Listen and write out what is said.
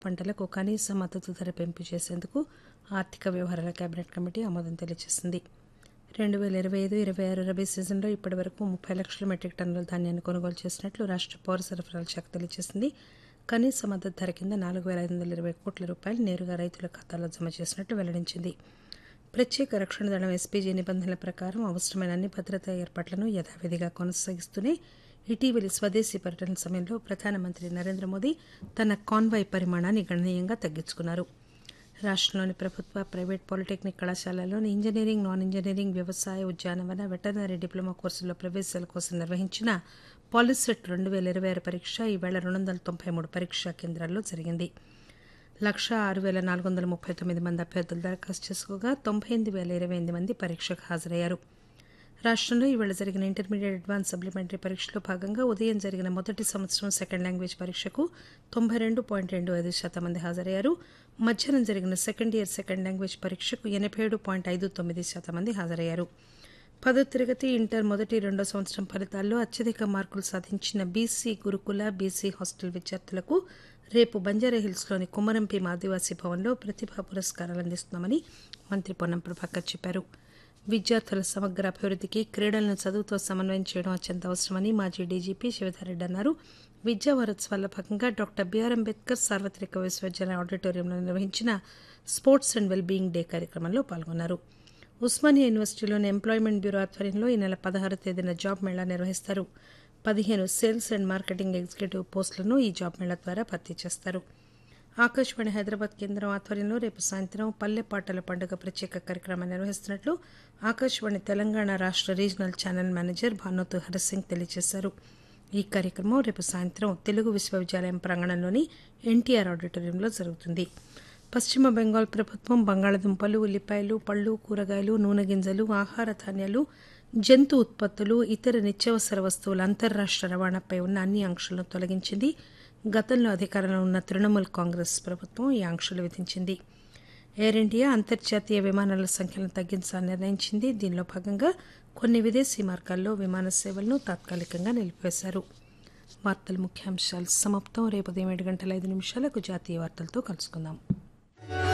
పంటలకు కనీస మద్దతు ధర పెంపు చేసేందుకు ఆర్థిక వ్యవహారాల కేబినెట్ కమిటీ ఆమోదం తెలియజేసింది రెండు వేల ఇరవై ఐదు ఇరవై ఆరు రబీ సీజన్లో ఇప్పటి వరకు ముప్పై లక్షల మెట్రిక్ టన్నుల ధాన్యాన్ని కొనుగోలు చేసినట్లు రాష్ట్ర పౌర సరఫరాల శాఖ తెలియజేసింది కనీస మద్దతు ధర కింద నాలుగు వేల ఐదు వందల ఇరవై కోట్ల రూపాయలు నేరుగా రైతుల ఖాతాలో జమ చేసినట్టు వెల్లడించింది ప్రత్యేక రక్షణ దళం ఎస్పీజీ నిబంధనల ప్రకారం అవసరమైన అన్ని భద్రతా ఏర్పాట్లను యథావిధిగా కొనసాగిస్తూనే ఇటీవలి స్వదేశీ పర్యటన సమయంలో ప్రధానమంత్రి నరేంద్ర మోదీ తన కాన్వాయ్ పరిమాణాన్ని గణనీయంగా తగ్గించుకున్నారు రాష్టంలోని ప్రభుత్వ ప్రైవేట్ పాలిటెక్నిక్ కళాశాలల్లోని ఇంజనీరింగ్ నాన్ ఇంజనీరింగ్ వ్యవసాయ ఉద్యానవన వెటర్నరీ డిప్లొమా కోర్సుల్లో ప్రవేశాల కోసం నిర్వహించిన పాలిసెట్ రెండు వేల ఇరవై ఆరు పరీక్ష ఈవేళ రెండు వందల తొంభై మూడు పరీక్షా కేంద్రాల్లో జరిగింది లక్ష ఆరు వేల నాలుగు వందల ముప్పై తొమ్మిది మంది అభ్యర్థులు దరఖాస్తు చేసుకోగా తొంభై ఎనిమిది వేల ఇరవై ఎనిమిది మంది పరీక్షకు హాజరయ్యారు రాష్టంలో ఈవేళ జరిగిన ఇంటర్మీడియట్ అడ్వాన్స్ సప్లిమెంటరీ పరీక్షలో భాగంగా ఉదయం జరిగిన మొదటి సంవత్సరం సెకండ్ లాంగ్వేజ్ పరీక్షకు తొంభై రెండు పాయింట్ రెండు ఐదు శాతం మంది హాజరయ్యారు మధ్యాహ్నం జరిగిన సెకండ్ ఇయర్ సెకండ్ లాంగ్వేజ్ పరీక్షకు ఎనభై ఏడు పాయింట్ ఐదు తొమ్మిది శాతం మంది హాజరయ్యారు పదో తరగతి ఇంటర్ మొదటి రెండో సంవత్సరం ఫలితాల్లో అత్యధిక మార్కులు సాధించిన బీసీ గురుకుల బీసీ హాస్టల్ విద్యార్థులకు రేపు బంజారాహిల్స్లోని కుమరంభీం ఆదివాసీ భవన్లో ప్రతిభా పురస్కారాలు అందిస్తున్నామని మంత్రి పొన్నం ప్రభాకర్ చెప్పారు విద్యార్థుల సమగ్ర అభివృద్ధికి క్రీడలను చదువుతో సమన్వయం చేయడం అత్యంత అవసరమని మాజీ డీజీపీ శివధారెడ్డి అన్నారు విద్యా వారోత్సవాల్లో భాగంగా డాక్టర్ బీఆర్ అంబేద్కర్ సార్వత్రిక విశ్వవిద్యాలయ ఆడిటోరియంలో నిర్వహించిన స్పోర్ట్స్ అండ్ వెల్బీయింగ్ డే కార్యక్రమంలో పాల్గొన్నారు ఉస్మానియా యూనివర్సిటీలోని ఎంప్లాయ్మెంట్ బ్యూరో ఆధ్వర్యంలో ఈ నెల పదహారు తేదీన జాబ్ మేళా నిర్వహిస్తారు పదిహేను సేల్స్ అండ్ మార్కెటింగ్ ఎగ్జిక్యూటివ్ పోస్టులను ఈ జాబ్ మేళా ద్వారా భర్తీ చేస్తారు ఆకాశవాణి హైదరాబాద్ కేంద్రం ఆధ్వర్యంలో రేపు సాయంత్రం పల్లె పాటల పండుగ ప్రత్యేక కార్యక్రమం నిర్వహిస్తున్నట్లు ఆకాశవాణి తెలంగాణ రాష్ట్ర regional channel manager Banothu Harasingh తెలియజేశారు ఈ కార్యక్రమం రేపు సాయంత్రం తెలుగు విశ్వవిద్యాలయం ప్రాంగణంలోని ఎన్టీఆర్ ఆడిటోరియంలో జరుగుతుంది పశ్చిమ బెంగాల్ ప్రభుత్వం బంగాళదుంపలు ఉల్లిపాయలు పళ్ళు కూరగాయలు నూనె గింజలు ఆహార ధాన్యాలు జంతు ఉత్పత్తులు ఇతర నిత్యావసర వస్తువుల అంతర్రాష్ట్ర రవాణాపై ఉన్న అన్ని ఆంక్షలను తొలగించింది గతంలో అధికారంలో ఉన్న తృణమూల్ కాంగ్రెస్ ప్రభుత్వం ఈ ఆంక్షలు విధించింది ఎయిర్ ఇండియా అంతర్జాతీయ విమానాల సంఖ్యను తగ్గించాలని నిర్ణయించింది దీనిలో భాగంగా కొన్ని విదేశీ మార్గాల్లో విమాన సేవలను తాత్కాలికంగా నిలిపివేశారు వార్తల ముఖ్యాంశాలు సమాప్తం రేపు ఉదయం ఏడు గంటల ఐదు నిమిషాలకు జాతీయ వార్తలతో కలుసుకుందాం